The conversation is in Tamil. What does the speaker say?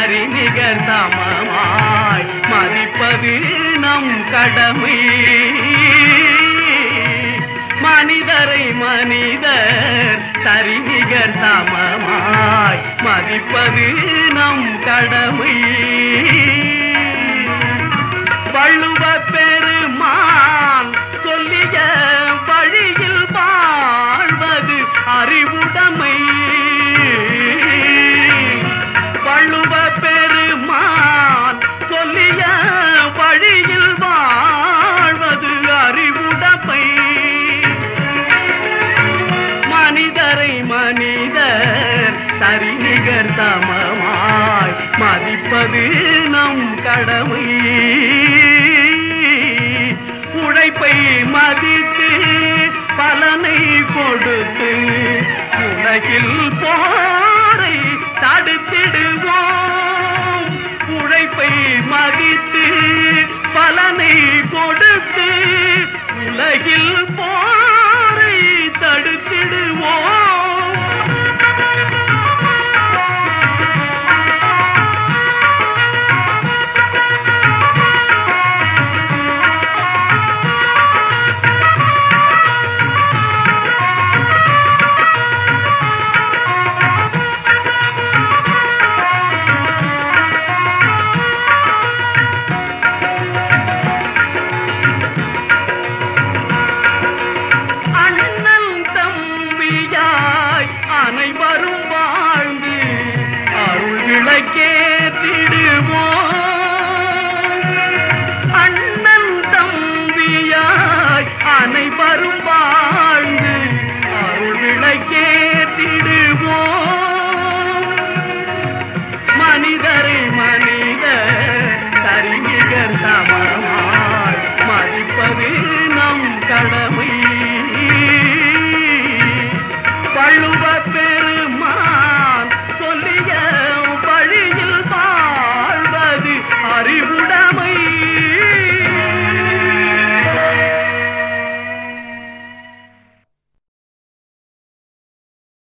சரிநிகர் சமமாய் மதிப்பது நம் கடமை மனிதரை மனிதர் சரிநிகர் சமமாய் மதிப்பது நம் கடமை வள்ளுவ பெருமான் சொல்லிய வழியில் வாழ்வது அறிவுடைமை வள்ளுவ பெருமான் சொல்லிய வழியில் வாழ்வது அறிவுடைமை மனிதரை மனிதர் சரிநிகர் சமமாய் மதிப்பது நம் கடமை உழைப்பை மதித்து பலனை கொடுத்து உலகில் போரை தடுத்திடுவோம் உழைப்பை மதித்து பலனை கொடுத்து உலகில்